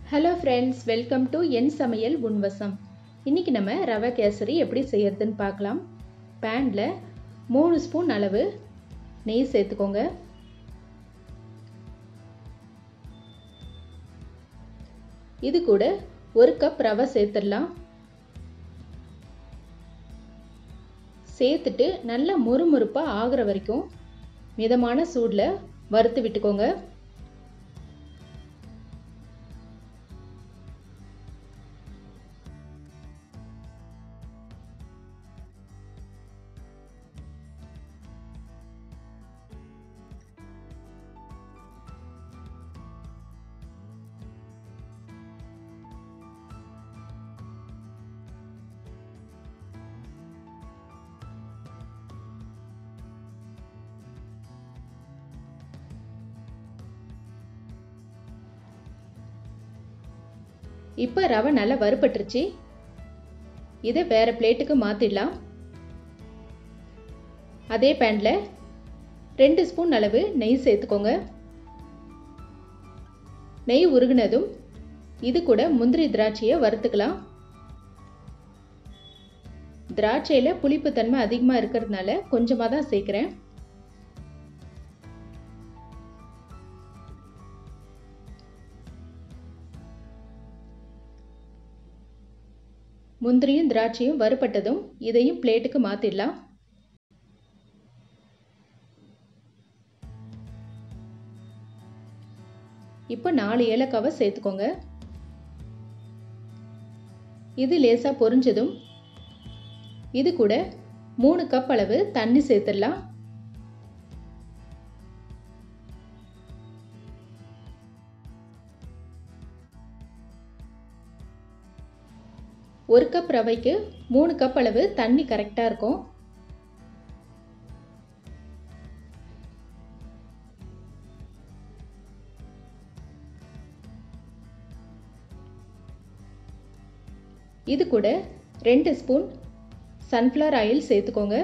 hello friends welcome to என் சமையல் உன்வசம் இன்றைக்கி நம்ம ரவை கேசரி எப்படி செய்யறதுன்னு பார்க்கலாம் பேனில் மூணு ஸ்பூன் அளவு நெய் சேர்த்துக்கோங்க இது கூட ஒரு கப் ரவை சேர்த்துடலாம் சேர்த்துட்டு நல்லா முறுமுறுப்பாக ஆகிற வரைக்கும் மிதமான சூடில் வறுத்து விட்டுக்கோங்க இப்போ ரவை நல்லா வறுபட்டுருச்சு இதை வேறு பிளேட்டுக்கு மாற்றிடலாம் அதே பேனில் ரெண்டு ஸ்பூன் அளவு நெய் சேர்த்துக்கோங்க நெய் உருகினதும் இது கூட முந்திரி திராட்சையை வறுத்துக்கலாம் திராட்சையில் புளிப்பு தன்மை அதிகமாக இருக்கிறதுனால கொஞ்சமாக தான் சேர்க்குறேன் முந்திரியும் திராட்சையும் வறுபட்டதும் இதையும் பிளேட்டுக்கு மாற்றிடலாம் இப்போ நாலு ஏலக்காவை சேர்த்துக்கோங்க இது லேசாக பொரிஞ்சதும் இது கூட மூணு கப் அளவு தண்ணி சேர்த்துடலாம் ஒரு கப் ரவைக்கு மூணு கப் அளவு தண்ணி கரெக்டாக இருக்கும் இது கூட ரெண்டு ஸ்பூன் சன்ஃப்ளவர் ஆயில் சேர்த்துக்கோங்க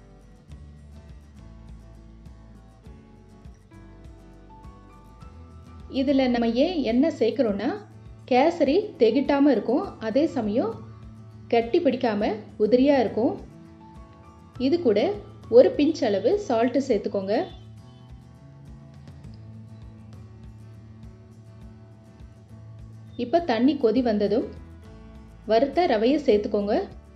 இதில் நம்ம ஏன் எண்ணெய் சேர்க்குறோன்னா கேசரி தெகிட்டாமல் இருக்கும் அதே சமயம் கட்டி பிடிக்காமல் உதிரியாக இருக்கும் இது கூட ஒரு பிஞ்ச் அளவு சால்ட்டு சேர்த்துக்கோங்க இப்போ தண்ணி கொதி வந்ததும் வறுத்த ரவையை சேர்த்துக்கோங்க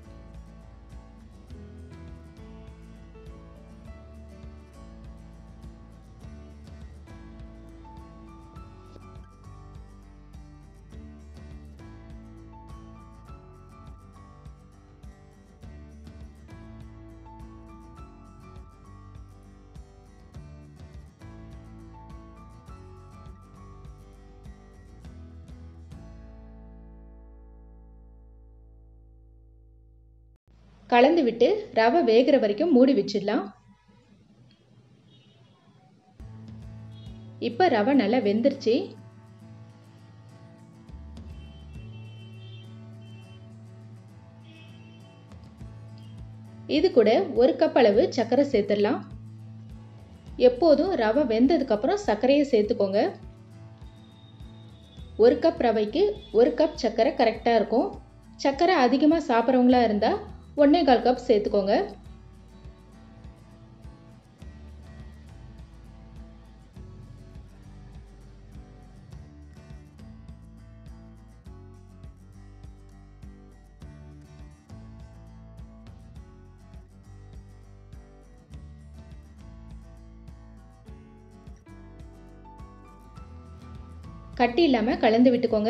கலந்து விட்டு ரவை வேகிற வரைக்கும் மூடி வச்சிடலாம் இப்போ ரவை நல்லா வெந்துருச்சு இது கூட ஒரு கப் அளவு சர்க்கரை சேர்த்துடலாம் எப்போதும் ரவை வெந்ததுக்கப்புறம் சர்க்கரையை சேர்த்துக்கோங்க ஒரு கப் ரவைக்கு ஒரு கப் சர்க்கரை கரெக்டாக இருக்கும் சர்க்கரை அதிகமாக சாப்பிட்றவங்களா இருந்தால் ஒன்றே கால் கப் சேர்த்துக்கோங்க கட்டி இல்லாமல் கலந்து விட்டுக்கோங்க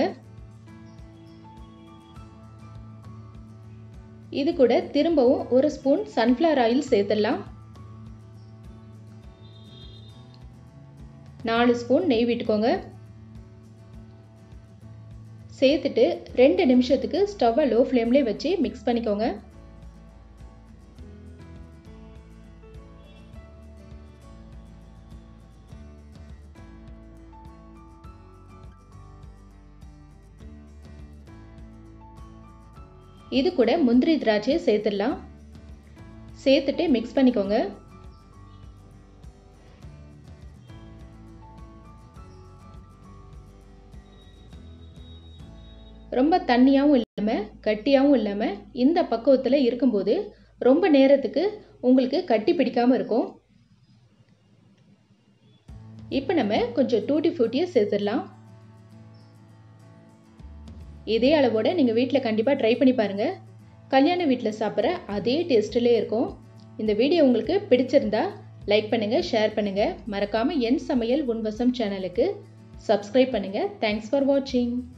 இது கூட திரும்பவும் ஒரு ஸ்பூன் சன்ஃப்ளவர் ஆயில் சேர்த்துடலாம் நாலு ஸ்பூன் நெய் விட்டுக்கோங்க சேர்த்துட்டு ரெண்டு நிமிஷத்துக்கு ஸ்டவ்வை லோ ஃப்ளேம்லேயே வச்சு மிக்ஸ் பண்ணிக்கோங்க இது கூட முந்திரி திராட்சையை சேர்த்துடலாம் சேர்த்துட்டு மிக்ஸ் பண்ணிக்கோங்க ரொம்ப தண்ணியாகவும் இல்லாமல் கட்டியாகவும் இல்லாமல் இந்த பக்குவத்தில் இருக்கும்போது ரொம்ப நேரத்துக்கு உங்களுக்கு கட்டி பிடிக்காமல் இருக்கும் இப்போ நம்ம கொஞ்சம் டூட்டி ஃப்ரூட்டியை சேர்த்துடலாம் இதே அளவோட நீங்கள் வீட்டில் கண்டிப்பாக ட்ரை பண்ணி பாருங்கள் கல்யாண வீட்டில் சாப்பிட்ற அதே டேஸ்ட்டிலே இருக்கும் இந்த வீடியோ உங்களுக்கு பிடிச்சிருந்தா லைக் பண்ணுங்கள் ஷேர் பண்ணுங்கள் மறக்காமல் என் சமையல் உன்வசம் சேனலுக்கு சப்ஸ்கிரைப் பண்ணுங்கள் தேங்க்ஸ் ஃபார் வாட்சிங்